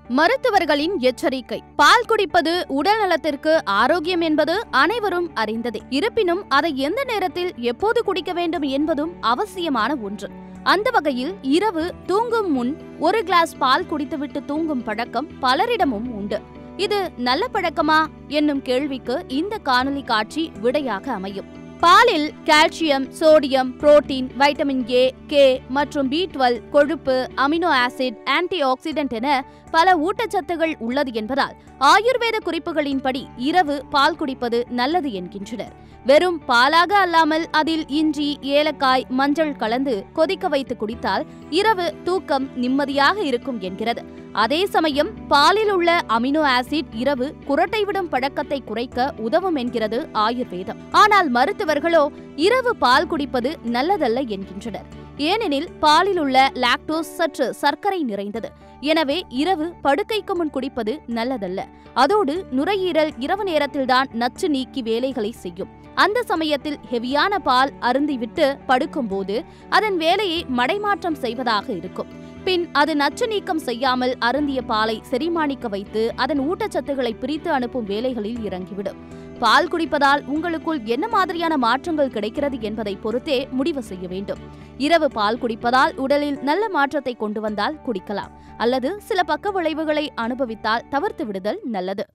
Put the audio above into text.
மருத்துவர்களின் எச்சரிக்கை பால் குடிப்பது உடல் நலத்திற்கு ஆரோக்கியம் என்பது அனைவரும் அறிந்ததே இருப்பினும் அதை எந்த நேரத்தில் எப்போது குடிக்க வேண்டும் என்பதும் அவசியமான ஒன்று அந்த வகையில் இரவு தூங்கும் முன் ஒரு கிளாஸ் பால் குடித்துவிட்டு தூங்கும் பழக்கம் பலரிடமும் உண்டு இது நல்ல பழக்கமா என்னும் கேள்விக்கு இந்த காணொலி காட்சி விடையாக அமையும் பாலில் calcium sodium protein vitamin A K மற்றும் பி டுவெல் கொழுப்பு அமினோ ஆசிட் ஆன்டி ஆக்சிடென்ட் என பல ஊட்டச்சத்துகள் உள்ளது என்பதால் ஆயுர்வேத குறிப்புகளின்படி இரவு பால் குடிப்பது நல்லது என்கின்றனர் வெறும் பாலாக அல்லாமல் அதில் இஞ்சி ஏலக்காய் மஞ்சள் கலந்து கொதிக்க வைத்து குடித்தால் இரவு தூக்கம் நிம்மதியாக இருக்கும் என்கிறது அதே சமயம் பாலில் உள்ள அமினோ ஆசிட் இரவு குரட்டை விடும் பழக்கத்தை குறைக்க உதவும் என்கிறது ஆயுர்வேதம் ஆனால் மருத்துவர்களோ இரவு பால் குடிப்பது நல்லதல்ல என்கின்றனர் ஏனெனில் பாலில் உள்ள லாக்டோஸ் சற்று சர்க்கரை நிறைந்தது எனவே இரவு படுக்கைக்கு முன் குடிப்பது நல்லதல்ல அதோடு நுரையீரல் இரவு நேரத்தில்தான் நச்சு நீக்கி வேலைகளை செய்யும் அந்த சமயத்தில் ஹெவியான பால் அருந்திவிட்டு படுக்கும்போது அதன் வேலையை மடைமாற்றம் செய்வதாக இருக்கும் பின் அது நச்சு நீக்கம் செய்யாமல் அருந்திய பாலை செரிமானிக்க வைத்து அதன் ஊட்டச்சத்துக்களை பிரித்து அனுப்பும் வேலைகளில் இறங்கிவிடும் பால் குடிப்பதால் உங்களுக்குள் என்ன மாதிரியான மாற்றங்கள் கிடைக்கிறது என்பதை பொறுத்தே முடிவு செய்ய வேண்டும் இரவு பால் குடிப்பதால் உடலில் நல்ல மாற்றத்தை கொண்டு வந்தால் குடிக்கலாம் அல்லது சில பக்க விளைவுகளை அனுபவித்தால் தவிர்த்து விடுதல் நல்லது